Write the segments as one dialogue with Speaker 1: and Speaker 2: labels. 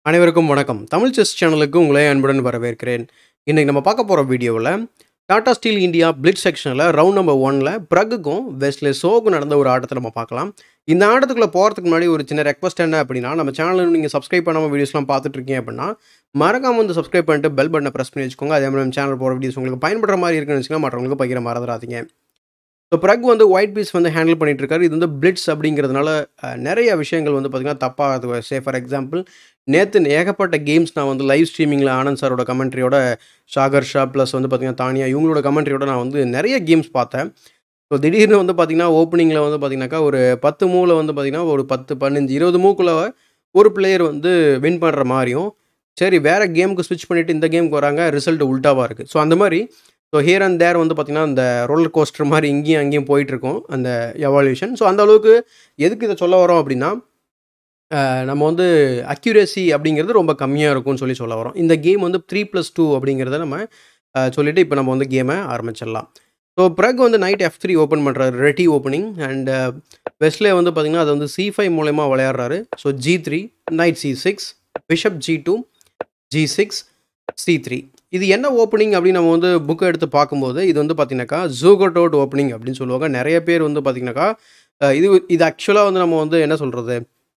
Speaker 1: அனைவருக்கும் வணக்கம் தமிழ் செஸ் சேனலுக்கு உங்களை அன்புடன் வரவேற்கிறேன் இன்றைக்கி நம்ம பார்க்க போகிற வீடியோவில் டாடா ஸ்டீல் இந்தியா பிளிட் செக்ஷனில் ரவுண்ட் நம்பர் ஒனில் ப்ரக்குக்கும் வெஸ்ட்லே சோக்கும் நடந்த ஒரு ஆட்டத்தை நம்ம பார்க்கலாம் இந்த ஆட்டத்துக்குள்ளே போகிறதுக்கு முன்னாடி ஒரு சின்ன ரெக்வஸ்ட் என்ன அப்படின்னா நம்ம சேனலில் நீங்கள் சப்ஸ்கிரைப் பண்ணாமல் வீடியோஸ்லாம் பார்த்துட்டு இருக்கீங்க அப்படின்னா மறக்காம வந்து சப்ஸ்கிரைப் பண்ணிட்டு பெல் பட்டனை ப்ரெஸ் பண்ணி வச்சுக்கோங்க அதே மாதிரி நம்ம சேனல் போகிற வீடியோஸ் உங்களுக்கு பயன்படுற மாதிரி இருக்குன்னு வச்சுக்கோங்க மற்றவங்களுக்கு பகிர மறந்துடாதீங்க ஸோ ப்ரக் வந்து ஒயிட் பீஸ் வந்து ஹேண்டில் பண்ணிட்டு இருக்காரு இது வந்து பிளிட்ஸ் அப்படிங்கிறதுனால அஹ், நிறைய விஷயங்கள் வந்து பார்த்திங்கன்னா தப்பாக சே ஃபார் எக்ஸாம்பிள் நேற்று ஏகப்பட்ட கேம்ஸ் நான் வந்து லைவ் ஸ்ட்ரீமிங்கில் ஆனந்த் சாரோட கமெண்ட்ரியோட ஷாகர் ஷா ப்ளஸ் வந்து பார்த்திங்கன்னா தானியா இவங்களோட கமெண்ட்ரியோட நான் வந்து நிறைய கேம்ஸ் பார்த்தேன் ஸோ திடீர்னு வந்து பார்த்திங்கன்னா ஓப்பனிங்கில் வந்து பார்த்திங்கனாக்கா ஒரு பத்து மூவில் வந்து பார்த்திங்கன்னா ஒரு பத்து பதினஞ்சு இருபது மூக்குள்ள ஒரு பிளேயர் வந்து வின் பண்ணுற மாதிரியும் சரி வேறு கேமுக்கு ஸ்விட்ச் பண்ணிவிட்டு இந்த கேமுக்கு வராங்க ரிசல்ட் உல்ட்டாவாக இருக்குது ஸோ அந்த மாதிரி ஸோ ஹியர் அண்ட் தேர் வந்து பார்த்திங்கன்னா இந்த ரோலர் கோஸ்டர் மாதிரி இங்கேயும் அங்கேயும் போயிட்டுருக்கோம் அந்த எவால்யூஷன் ஸோ அந்த அளவுக்கு எதுக்கு இதை சொல்ல வரோம் அப்படின்னா அஹ், நம்ம வந்து அக்யூரேசி அப்படிங்கிறது ரொம்ப கம்மியாக இருக்கும்னு சொல்லி சொல்ல வரோம் இந்த கேம் வந்து த்ரீ ப்ளஸ் டூ அப்படிங்கிறத நம்ம அஹ், சொல்லிட்டு இப்போ நம்ம வந்து கேமை ஆரம்பிச்சிடலாம் ஸோ ப்ரக் வந்து நைட் எஃப் த்ரீ ஓப்பன் பண்ணுறாரு ரெட்டி ஓப்பனிங் அண்ட் வெஸ்ட்லே வந்து பார்த்திங்கன்னா அது வந்து சி ஃபைவ் மூலயமா விளையாடுறாரு so G three knight C six bishop G two G six C three இது என்ன ஓப்பனிங் அப்படின்னு நம்ம வந்து புக்கை எடுத்து பார்க்கும்போது இது வந்து பார்த்தீங்கன்னாக்கா ஜூகோட்டோட் ஓப்பனிங் அப்படின்னு சொல்லுவாங்க நிறைய பேர் வந்து பார்த்தீங்கன்னாக்கா அஹ், இது இது ஆக்சுவலாக வந்து நம்ம வந்து என்ன சொல்கிறது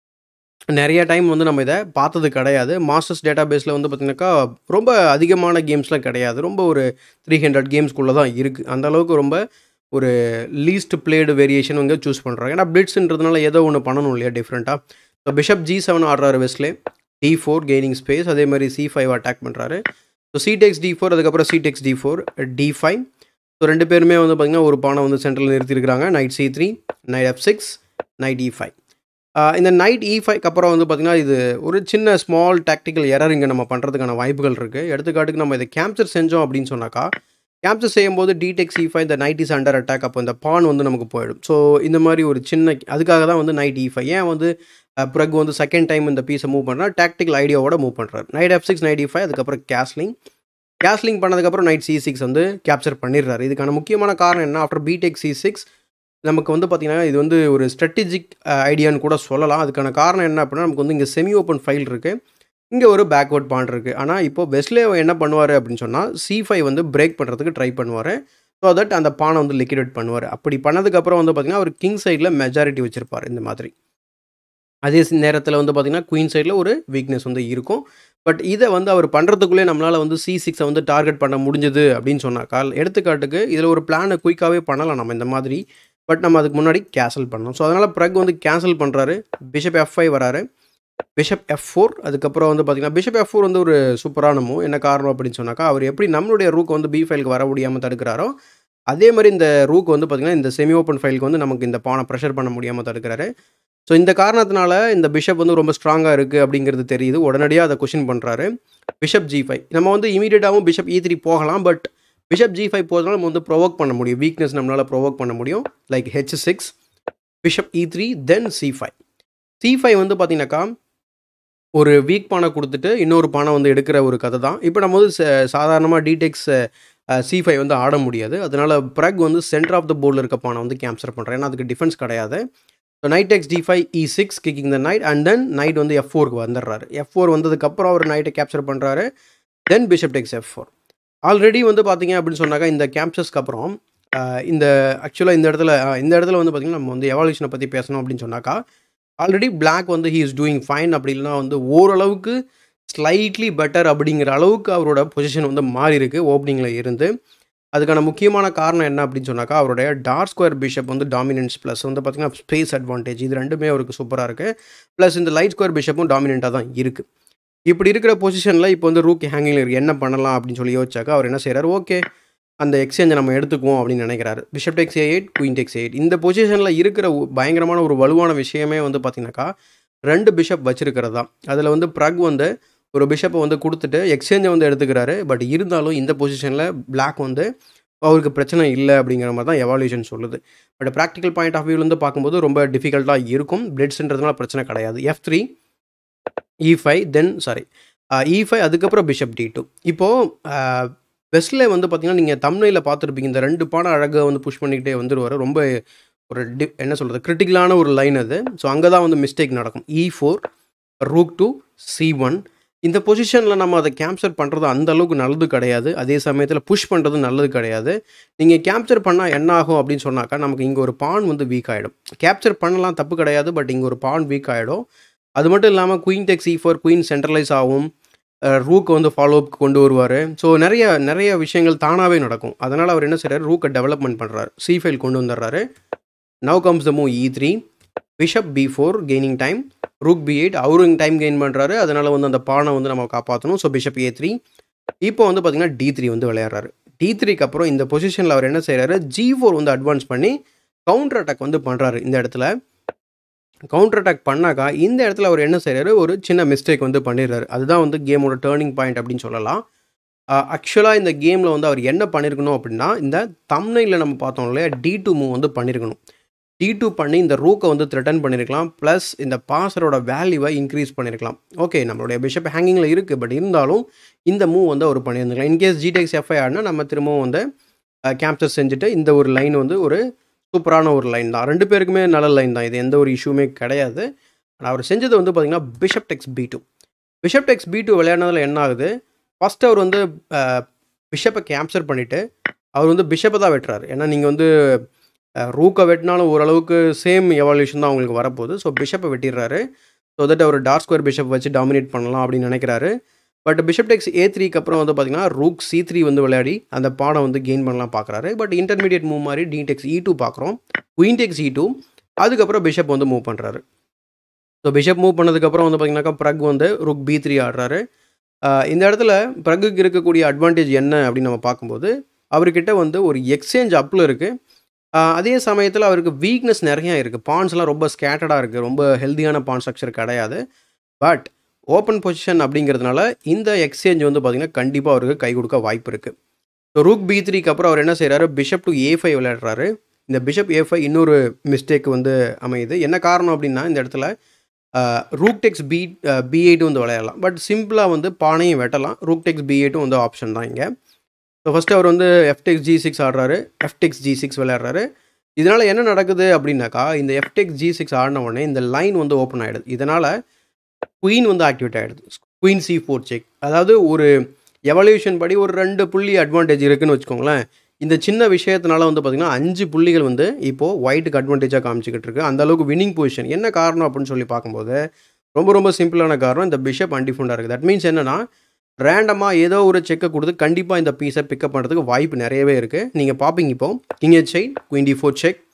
Speaker 1: நிறைய டைம் வந்து நம்ம இதை பார்த்தது கிடையாது மாஸ்டர்ஸ் டேட்டா பேஸில் வந்து பார்த்திங்கனாக்கா ரொம்ப அதிகமான கேம்ஸ்லாம் கிடையாது ரொம்ப ஒரு த்ரீ ஹண்ட்ரட் கேம்ஸ்குள்ளே தான் இருக்குது அந்த அளவுக்கு ரொம்ப ஒரு லீஸ்ட் பிளேடு வேரியேஷன் வந்து சூஸ் பண்ணுறாங்க ஏன்னா பிளிட்ஸ்ன்றதுனால ஏதோ ஒன்று பண்ணணும் இல்லையா டிஃப்ரெண்ட்டாக ஸோ பிஷப் ஜி செவன் ஆடுறாரு வெஸ்ட்லே டி ஃபோர் கெய்னிங் ஸ்பேஸ் அதே மாதிரி சி ஃபைவ் அட்டாக் பண்ணுறாரு ஸோ சிடெக்ஸ் டி ஃபோர் அதுக்கப்புறம் C takes D four D five so ரெண்டு பேருமே வந்து பார்த்திங்கன்னா ஒரு பானை வந்து சென்டரில் நிறுத்தியிருக்கிறாங்க knight C three knight F six knight E five இந்த நைட் இ ஃபைவ்க்கு அப்புறம் வந்து பார்த்திங்கன்னா இது ஒரு சின்ன ஸ்மால் டாக்டிக்கல் எரர் இங்கே நம்ம பண்ணுறதுக்கான வாய்ப்புகள் இருக்குது எடுத்துக்காட்டுக்கு நம்ம இதை கேப்சர் செஞ்சோம் அப்படின்னு சொன்னாக்கா கேப்சர் செய்யும்போது டிடெக்ஸ் இ ஃபைவ் இந்த நைட் இஸ் அண்டர் அட்டாக் அப்போ இந்த பான் வந்து நமக்கு போயிடும் ஸோ இந்த மாதிரி ஒரு சின்ன அதுக்காக தான் வந்து நைட் இ ஃபைவ் ஏன் வந்து ப்ரக் வந்து செகண்ட் டைம் இந்த பீஸை மூவ் பண்ணுறா டாக்டிக்கல் ஐடியாவோட மூவ் பண்ணுறாரு knight F six knight E five அதுக்கப்புறம் கேஸ்லிங் கேஸ்லிங் பண்ணதுக்கப்புறம் நைட் சி சிக்ஸ் வந்து கேப்சர் பண்ணிடுறாரு இதுக்கான முக்கியமான காரணம் என்ன ஆஃப்டர் பிடெக் சி சிக்ஸ் நமக்கு வந்து பார்த்திங்கன்னா இது வந்து ஒரு ஸ்ட்ராட்டஜிக் ஐடியான்னு கூட சொல்லலாம் அதுக்கான காரணம் என்ன அப்படின்னா நமக்கு வந்து இங்கே செமி ஓப்பன் ஃபைல் இருக்குது இங்கே ஒரு பேக்வர்ட் பாண்ட் இருக்குது ஆனால் இப்போ பெஸ்ட்லே என்ன பண்ணுவார் அப்படின்னு சொன்னால் சி ஃபைவ் வந்து பிரேக் பண்ணுறதுக்கு ட்ரை பண்ணுவார் ஸோ தட் அந்த பானை வந்து லிக்விடேட் பண்ணுவார் அப்படி பண்ணதுக்கப்புறம் வந்து பார்த்திங்கன்னா அவர் கிங் சைடில் மெஜாரிட்டி வச்சுருப்பார் இந்த மாதிரி அதே நேரத்தில் வந்து பார்த்திங்கன்னா குயின் சைடில் ஒரு வீக்னஸ் வந்து இருக்கும் பட் இதை வந்து அவர் பண்ணுறதுக்குள்ளே நம்மளால் வந்து சி சிக்ஸை வந்து டார்கெட் பண்ண முடிஞ்சது அப்படின்னு சொன்னாக்கா எடுத்துக்காட்டுக்கு இதில் ஒரு பிளானை குயிக்காகவே பண்ணலாம் நம்ம இந்த மாதிரி பட் நம்ம அதுக்கு முன்னாடி கேன்சல் பண்ணோம் ஸோ அதனால் ப்ரக் வந்து கேன்சல் பண்ணுறாரு பிஷப் எஃப் ஃபைவ் வராரு பிஷப் எஃப் ஃபோர் அதுக்கப்புறம் வந்து பார்த்திங்கன்னா பிஷப் எஃப் ஃபோர் வந்து ஒரு சூப்பரான மூவ் என்ன காரணம் அப்படின்னு சொன்னாக்கா அவர் எப்படி நம்மளுடைய ரூக் வந்து பி ஃபைலுக்கு வர முடியாமல் தடுக்கிறாரோ அதே மாதிரி இந்த ரூக் வந்து பார்த்திங்கன்னா இந்த செமி ஓப்பன் ஃபைலுக்கு வந்து நமக்கு இந்த பானை ப்ரெஷர் பண்ண முடியாமல் தடுக்கிறாரு ஸோ இந்த காரணத்தினால இந்த பிஷப் வந்து ரொம்ப ஸ்ட்ராங்காக இருக்குது அப்படிங்கிறது தெரியுது உடனடியாக அதை கொஷின் பண்ணுறாரு பிஷப் ஜி ஃபைவ் நம்ம வந்து இமீடியட்டாகவும் பிஷப் இ த்ரீ போகலாம் பட் பிஷப் ஜி ஃபைவ் போகிறதுனால நம்ம வந்து ப்ரொவோக் பண்ண முடியும் வீக்னஸ் நம்மளால் ப்ரொவோக் பண்ண முடியும் like H six bishop E three then C five C five வந்து பார்த்தீங்கன்னாக்கா ஒரு வீக் பானை கொடுத்துட்டு இன்னொரு பானை வந்து எடுக்கிற ஒரு கதை தான் இப்போ நம்ம வந்து ச- சாதாரணமாக டிடெக்ஸ் சி ஃபைவ் வந்து ஆட முடியாது அதனால ப்ரக் வந்து சென்டர் ஆஃப் த போர்டில் இருக்க பானை வந்து கேப்சர் பண்ணுறேன் ஏன்னா அதுக்கு டிஃபென்ஸ் கிடையாது so knight X D five E six kicking the knight and then knight வந்து எஃப் ஃபோருக்கு வந்துடுறாரு எஃப் ஃபோர் வந்ததுக்கப்புறம் அவர் நைட்டை கேப்சர் பண்ணுறாரு then bishop takes F four already வந்து பார்த்தீங்க அப்படின்னு சொன்னாக்கா இந்த கேப்சர்ஸ்க்கு அப்புறம் ஆஹ், இந்த ஆக்சுவலாக இந்த இடத்துல ஆஹ், இந்த இடத்துல வந்து பார்த்திங்கன்னா நம்ம வந்து எவால்யூஷனை பற்றி பேசணும் அப்படின்னு சொன்னாக்கா ஆல்ரெடி Black வந்து ஹீ இஸ் டூயிங் ஃபைன் அப்படி இல்லைனா வந்து ஓரளவுக்கு ஸ்லைட்லி பெட்டர் அப்படிங்கிற அளவுக்கு அவரோட பொசிஷன் வந்து மாறி இருக்கு ஓப்பனிங்கில் இருந்து அதுக்கான முக்கியமான காரணம் என்ன அப்படின்னு சொன்னாக்கா அவருடைய டார்க் ஸ்கொயர் பிஷப் வந்து டாமினன்ஸ் ப்ளஸ் வந்து பார்த்திங்கன்னா ஸ்பேஸ் அட்வான்டேஜ் இது ரெண்டுமே அவருக்கு சூப்பராக இருக்குது ப்ளஸ் இந்த லைட் ஸ்கொயர் பிஷப்பும் டாமினண்ட்டாக தான் இருக்குது இப்படி இருக்கிற பொசிஷனில் இப்போ வந்து ரூக் ஹேங்கிங்கில் இருக்குது என்ன பண்ணலாம் அப்படின்னு சொல்லி யோசிச்சாக்கா அவர் என்ன செய்கிறார் ஓகே அந்த எக்ஸ்சேஞ்சை நம்ம எடுத்துக்குவோம் அப்படின்னு நினைக்கிறாரு bishop takes eight queen takes eight இந்த பொசிஷனில் இருக்கிற ஒ- பயங்கரமான ஒரு வலுவான விஷயமே வந்து பார்த்தீங்கன்னாக்கா ரெண்டு பிஷப் வச்சிருக்கிறது தான் அதில் வந்து ப்ரக் வந்து ஒரு பிஷப்பை வந்து கொடுத்துட்டு எக்ஸ்சேஞ்சை வந்து எடுத்துக்கிறாரு பட் இருந்தாலும் இந்த பொசிஷனில் Black வந்து அவருக்கு பிரச்சனை இல்லை அப்படிங்கிற மாதிரி தான் எவால்யூஷன் சொல்லுது பட் ப்ராக்டிக்கல் பாயிண்ட் ஆஃப் வியூலேருந்து பார்க்கும்போது ரொம்ப டிஃபிகல்ட்டாக இருக்கும் பிளட்ஸ்ன்றதுனால பிரச்சனை கிடையாது F three E five then sorry E five அதுக்கப்புறம் பிஷப் டி டூ இப்போது வெஸ்ட்டில் வந்து பார்த்தீங்கன்னா நீங்கள் தமிழில் பார்த்துருப்பீங்க இந்த ரெண்டு பாடம் அழகாக வந்து புஷ் பண்ணிக்கிட்டே வந்துருவார் ரொம்ப ஒரு டி என்ன சொல்கிறது கிரிட்டிக்கலான ஒரு லைன் அது ஸோ அங்கே தான் வந்து மிஸ்டேக் நடக்கும் E four rook to C one இந்த பொசிஷனில் நம்ம அதை கேப்சர் பண்ணுறது அந்த அளவுக்கு நல்லது கிடையாது அதே சமயத்தில் புஷ் பண்ணுறது நல்லது கிடையாது நீங்கள் கேப்சர் பண்ணால் என்ன ஆகும் அப்படின்னு சொன்னாக்கா நமக்கு இங்கே ஒரு பான் வந்து வீக் ஆகிடும் கேப்சர் பண்ணலாம் தப்பு கிடையாது பட் இங்கே ஒரு பான் வீக் ஆகிடும் அது மட்டும் இல்லாமல் queen takes C four queen centralise ஆகும் ரூக்கை வந்து ஃபாலோ அப் கொண்டு வருவார் ஸோ நிறைய நிறைய விஷயங்கள் தானாகவே நடக்கும் அதனால் அவர் என்ன செய்கிறார் ரூக்கை டெவலப்மெண்ட் பண்ணுறாரு சி ஃபைல் கொண்டு வந்துடுறாரு now comes the move E three bishop B four gaining time rook B eight அவரும் டைம் கெயின் பண்ணுறாரு அதனால் வந்து அந்த பானை வந்து நம்ம காப்பாற்றணும் ஸோ பிஷப் ஏ த்ரீ இப்போ வந்து பார்த்திங்கன்னா டி த்ரீ வந்து விளையாடுறாரு டி த்ரீக்கு அப்புறம் இந்த பொசிஷனில் அவர் என்ன செய்கிறாரு ஜி ஃபோர் வந்து அட்வான்ஸ் பண்ணி கவுண்டர் அட்டாக் வந்து பண்ணுறாரு இந்த இடத்துல கவுண்டர் அட்டாக் பண்ணாக்கா இந்த இடத்துல அவர் என்ன செய்கிறாரு ஒரு சின்ன மிஸ்டேக் வந்து பண்ணிடுறாரு அதுதான் வந்து கேமோட டேர்னிங் பாயிண்ட் அப்படின்னு சொல்லலாம் ஆக்சுவலாக இந்த கேமில் வந்து அவர் என்ன பண்ணியிருக்கணும் அப்படின்னா இந்த தம்னையில் நம்ம பார்த்தோம் இல்லையா டி டூ மூவ் வந்து பண்ணியிருக்கணும் டி டூ பண்ணி இந்த ரூக்கை வந்து த்ரெட்டன் பண்ணியிருக்கலாம் ப்ளஸ் இந்த பாசரோட வேல்யூவை இன்க்ரீஸ் பண்ணியிருக்கலாம் ஓகே நம்மளுடைய பிஷப் ஹேங்கிங்கில் இருக்குது பட் இருந்தாலும் இந்த மூவ் வந்து அவர் பண்ணியிருந்துக்கலாம் இன்கேஸ் ஜிடெக்ஸ் எஃப்ஐ ஆடினா நம்ம திரும்பவும் வந்து கேப்சர் செஞ்சுட்டு இந்த ஒரு லைன் வந்து ஒரு சூப்பரான ஒரு லைன் தான் ரெண்டு பேருக்குமே நல்ல லைன் தான் இது எந்த ஒரு இஷ்யூமே கிடையாது ஆனால் அவர் செஞ்சது வந்து பார்த்திங்கன்னா bishop takes B two bishop takes B two விளையாடினதில் என்ன ஆகுது ஃபஸ்ட்டு அவர் வந்து பிஷப்பை கேப்சர் பண்ணிவிட்டு அவர் வந்து பிஷப்பை தான் வெட்டுறாரு ஏன்னா நீங்கள் வந்து ரூக்கை வெட்டினாலும் ஓரளவுக்கு சேம் எவால்யூஷன் தான் அவங்களுக்கு வரப்போகுது ஸோ பிஷப்பை வெட்டிடுறாரு ஸோ தட் அவர் டார்க் ஸ்கொயர் பிஷப் வச்சு டாமினேட் பண்ணலாம் அப்படின்னு நினைக்கிறாரு பட் பிஷப் டெக்ஸ் ஏ த்ரீக்கு அப்புறம் வந்து பார்த்தீங்கன்னா ரூக் சி த்ரீ வந்து விளையாடி அந்த பாடம் வந்து கெயின் பண்ணலாம் பார்க்குறாரு பட் இன்டர்மீடியட் மூவ் மாதிரி டி டெக்ஸ் இ டூ பார்க்குறோம் குயின் டெக்ஸ் இ டூ அதுக்கப்புறம் பிஷப் வந்து மூவ் பண்ணுறாரு ஸோ பிஷப் மூவ் பண்ணதுக்கப்புறம் வந்து பார்த்தீங்கன்னாக்கா ப்ரக் வந்து ருக் பி த்ரீ ஆடுறாரு இந்த இடத்துல ப்ரக்குக்கு இருக்கக்கூடிய அட்வான்டேஜ் என்ன அப்படின்னு நம்ம பார்க்கும்போது அவர்கிட்ட வந்து ஒரு எக்ஸ்சேஞ்ச் அப்பில் இருக்குது அதே சமயத்தில் அவருக்கு வீக்னஸ் நிறையா இருக்குது பான்ஸ்லாம் ரொம்ப ஸ்கேட்டடாக இருக்குது ரொம்ப ஹெல்த்தியான பான் ஸ்ட்ரக்சர் கிடையாது பட் ஓப்பன் பொசிஷன் அப்படிங்கிறதுனால இந்த எக்ஸ்சேஞ்ச் வந்து பார்த்திங்கன்னா கண்டிப்பாக அவருக்கு கை கொடுக்க வாய்ப்பு இருக்குது ஸோ ரூக் பி த்ரீக்கு அப்புறம் அவர் என்ன செய்கிறாரு பிஷப் டு ஏ ஃபைவ் விளையாடுறாரு இந்த பிஷப் ஏ ஃபைவ் இன்னொரு மிஸ்டேக் வந்து அமையுது என்ன காரணம் அப்படின்னா இந்த இடத்துல ரூக் டெக்ஸ் பி பி எயிட்டும் வந்து விளையாடலாம் பட் சிம்பிளாக வந்து பானையும் வெட்டலாம் ரூக் டெக்ஸ் பி எயிட்டும் வந்து ஆப்ஷன் தான் இங்கே ஸோ ஃபஸ்ட்டு அவர் வந்து எஃப்டெக்ஸ் ஜி சிக்ஸ் ஆடுறாரு எஃப்டெக்ஸ் ஜி சிக்ஸ் விளையாடுறாரு இதனால் என்ன நடக்குது அப்படின்னாக்கா இந்த எஃப்டெக்ஸ் ஜி சிக்ஸ் ஆடின உடனே இந்த லைன் வந்து ஓப்பன் ஆகிடுது இதனால் குயின் வந்து ஆக்டிவேட் ஆகிடுது குயின் சி ஃபோர் செக் அதாவது ஒரு எவல்யூஷன் படி ஒரு ரெண்டு புள்ளி அட்வான்டேஜ் இருக்குதுன்னு வச்சுக்கோங்களேன் இந்த சின்ன விஷயத்தினால வந்து பார்த்திங்கன்னா அஞ்சு புள்ளிகள் வந்து இப்போது ஒயிட்டுக்கு அட்வான்டேஜாக காமிச்சிக்கிட்டு இருக்கு அந்த அளவுக்கு வின்னிங் பொசிஷன் என்ன காரணம் அப்படின்னு சொல்லி பார்க்கும்போது ரொம்ப ரொம்ப சிம்பிளான காரணம் இந்த பிஷப் அன்டிஃபுண்டாக இருக்குது தட் மீன்ஸ் என்னென்னா ரேண்டமாக ஏதோ ஒரு செக்கை கொடுத்து கண்டிப்பாக இந்த பீஸை பிக்கப் பண்ணுறதுக்கு வாய்ப்பு நிறையவே இருக்குது நீங்கள் பார்ப்பீங்க இப்போ king H eight queen D four check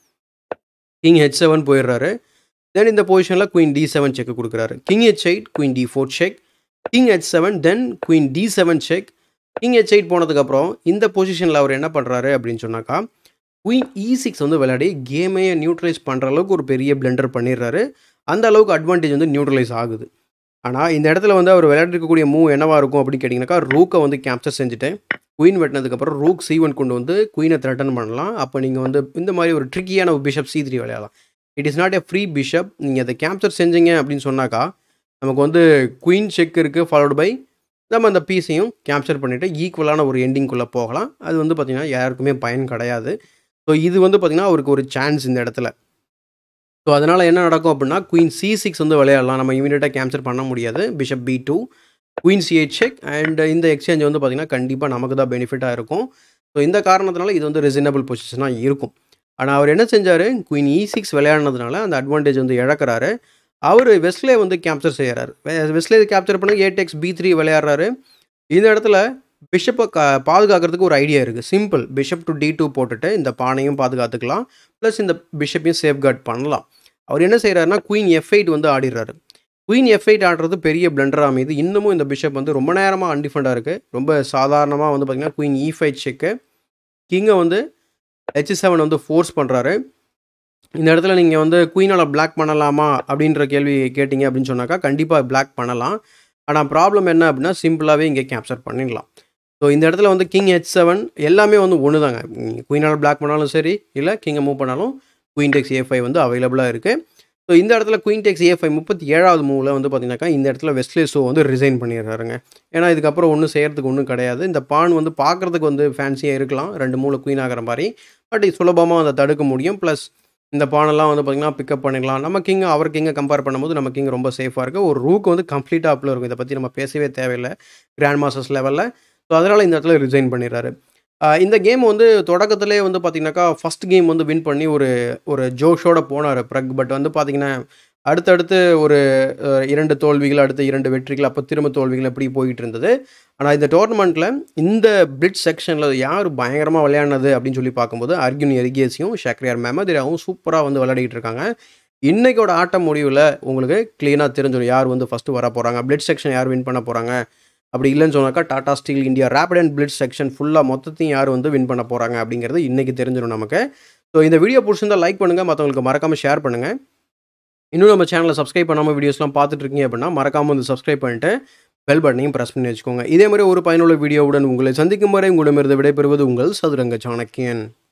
Speaker 1: king H seven போயிடுறாரு தென் இந்த பொசிஷனில் குயின் டி செவன் செக் கொடுக்குறாரு king H eight queen D four check king H seven then queen D seven check king H eight போனதுக்கப்புறம் இந்த பொசிஷனில் அவர் என்ன பண்ணுறாரு அப்படின்னு சொன்னாக்கா குயின் இ சிக்ஸ் வந்து விளையாடி கேமையை நியூட்ரலைஸ் பண்ணுற அளவுக்கு ஒரு பெரிய பிளெண்டர் பண்ணிடுறாரு அந்த அளவுக்கு அட்வான்டேஜ் வந்து நியூட்ரலைஸ் ஆகுது ஆனால் இந்த இடத்துல வந்து அவர் விளையாடிருக்கக்கூடிய மூவ் என்னவாக இருக்கும் அப்படின்னு கேட்டிங்கனாக்கா ரூக்கை வந்து கேப்சர் செஞ்சுட்டு குயின் வெட்டினதுக்கப்புறம் ரூக் சி ஒன் கொண்டு வந்து குயினை த்ரெட்டன் பண்ணலாம் அப்போ நீங்கள் வந்து இந்த மாதிரி ஒரு ட்ரிக்கியான ஒரு பிஷப் சி த்ரீ விளையாடலாம் it is not a free bishop நீங்கள் அதை கேப்சர் செஞ்சீங்க அப்படின்னு சொன்னாக்கா நமக்கு வந்து குயின் செக் இருக்குது ஃபாலோடு பை நம்ம அந்த பீஸையும் கேப்சர் பண்ணிவிட்டு ஈக்குவலான ஒரு எண்டிங்குள்ளே போகலாம் அது வந்து பார்த்திங்கன்னா யாருக்குமே பயன் கிடையாது ஸோ இது வந்து பார்த்திங்கன்னா அவருக்கு ஒரு சான்ஸ் இந்த இடத்துல ஸோ அதனால் என்ன நடக்கும் அப்படின்னா குயின் சி சிக்ஸ் வந்து விளையாடலாம் நம்ம இமீடியட்டாக கேப்சர் பண்ண முடியாது bishop B two queen C eight check and இந்த எக்ஸ்சேஞ்ச் வந்து பார்த்திங்கன்னா கண்டிப்பாக நமக்கு தான் பெனிஃபிட்டாக இருக்கும் ஸோ இந்த காரணத்தினால இது வந்து ரிசனபிள் பொசிஷனாக இருக்கும் ஆனால் அவர் என்ன செஞ்சார் குயின் இ சிக்ஸ் விளையாடினதுனால அந்த அட்வான்டேஜ் வந்து இழக்கிறாரு அவர் வெஸ்ட்லே வந்து கேப்சர் செய்கிறாரு வெஸ்ட்லே கேப்சர் பண்ணி ஏடெக்ஸ் பி த்ரீ விளையாடுறாரு இந்த இடத்துல பிஷப்பை கா பாதுகாக்கிறதுக்கு ஒரு ஐடியா இருக்குது simple bishop to D two போட்டுட்டு இந்த பானையும் பாதுகாத்துக்கலாம் ப்ளஸ் இந்த பிஷப்பையும் சேஃப்கார்ட் பண்ணலாம் அவர் என்ன செய்கிறாருன்னா குயின் எஃப் எயிட் வந்து ஆடிடுறாரு குயின் எஃப் எயிட் ஆடுறது பெரிய பிளண்டராக அமைது இன்னமும் இந்த பிஷப் வந்து ரொம்ப நேரமாக அன்டிஃபெண்டாக இருக்குது ரொம்ப சாதாரணமாக வந்து பார்த்திங்கன்னா குயின் இ ஃபைவ் செக்கு கிங்கை வந்து ஹெச் செவன் வந்து ஃபோர்ஸ் பண்ணுறாரு இந்த இடத்துல நீங்கள் வந்து குயினால் பிளாக் பண்ணலாமா அப்படின்ற கேள்வி கேட்டிங்க அப்படின்னு சொன்னாக்கா கண்டிப்பாக பிளாக் பண்ணலாம் ஆனால் ப்ராப்ளம் என்ன அப்படின்னா சிம்பிளாகவே இங்கே கேப்சர் பண்ணிடலாம் ஸோ இந்த இடத்துல வந்து கிங் ஹெச் செவன் எல்லாமே வந்து ஒன்று தாங்க குயினால் பிளாக் பண்ணாலும் சரி இல்லை கிங்கை மூவ் பண்ணாலும் குயின் டெக்ஸ் ஏ ஃபைவ் வந்து அவைலபிளாக இருக்குது ஸோ இந்த இடத்துல குயின் டெக்ஸ் ஏ ஃபைவ் முப்பத்தி ஏழாவது மூவில் வந்து பார்த்தீங்கன்னாக்கா இந்த இடத்துல வெஸ்ட்லே ஷோ வந்து ரிசைன் பண்ணிடுறாருங்க ஏன்னா இதுக்கப்புறம் ஒன்றும் செய்கிறதுக்கு ஒன்றும் கிடையாது இந்த பான் வந்து பார்க்குறதுக்கு வந்து ஃபேன்சியாக இருக்கலாம் ரெண்டு மூளை குயின் ஆகிற மாதிரி பட் இது சுலபமாக அதை தடுக்க முடியும் ப்ளஸ் இந்த பானெல்லாம் வந்து பார்த்திங்கன்னா பிக்கப் பண்ணிக்கலாம் நம்ம கிங் அவர் கிங்கை கம்பேர் பண்ணும்போது நம்ம கிங் ரொம்ப சேஃபாக இருக்குது ஒரு ரூக்கு வந்து கம்ப்ளீட்டாக அப்பில் இருக்கும் இதை பற்றி நம்ம பேசவே தேவையில்லை கிராண்ட் மாஸ்டர்ஸ் லெவலில் ஸோ அதனால் இந்த இடத்துல ரிசைன் பண்ணிடுறாரு இந்த கேம் வந்து தொடக்கத்திலே வந்து பார்த்திங்கனாக்கா ஃபஸ்ட் கேம் வந்து வின் பண்ணி ஒரு ஒரு ஜோஷோட போனார் ப்ரக் பட் வந்து பார்த்திங்கன்னா அடுத்தடுத்து ஒரு இரண்டு தோல்விகள் அடுத்த இரண்டு வெற்றிகள் அப்போ திரும்ப தோல்விகள் எப்படி போயிட்டு இருந்தது ஆனால் இந்த டோர்னமெண்ட்டில் இந்த பிளிட் செக்ஷனில் யார் பயங்கரமாக விளையாடினது அப்படின்னு சொல்லி பார்க்கும்போது அர்ஜுன் எரிகேசியும் ஷக்ரியார் மெமதிராவும் சூப்பராக வந்து விளையாடிட்டு இருக்காங்க இன்றைக்கோட ஆட்டம் முடிவில் உங்களுக்கு க்ளீனாக தெரிஞ்சிடும் யார் வந்து ஃபஸ்ட்டு வர போகிறாங்க பிளட் செக்ஷன் யார் வின் பண்ண போகிறாங்க அப்படி இல்லைன்னு சொன்னாக்கா Tata steel India rapid and blitz section ஃபுல்லாக மொத்தத்தையும் யார் வந்து வின் பண்ண போகிறாங்க அப்படிங்கிறது இன்றைக்கி தெரிஞ்சிடும் நமக்கு ஸோ இந்த வீடியோ பிடிச்சிருந்தால் லைக் பண்ணுங்கள் மற்றவங்களுக்கு மறக்காமல் ஷேர் பண்ணுங்கள் இன்னும் நம்ம சேனலை சப்ஸ்கிரைப் பண்ணாமல் வீடியோஸ்லாம் பார்த்துட்டு இருக்கீங்க அப்படின்னா மறக்காமல் வந்து சப்ஸ்கிரைப் பண்ணிட்டு பெல் பட்டனையும் ப்ரெஸ் பண்ணி வச்சுக்கோங்க இதே மாதிரி ஒரு பயனுள்ள வீடியோவுடன் உங்களை சந்திக்கும் வரை உங்களிடமிருந்து விடைபெறுவது உங்கள் சதுரங்க சாணக்கியன்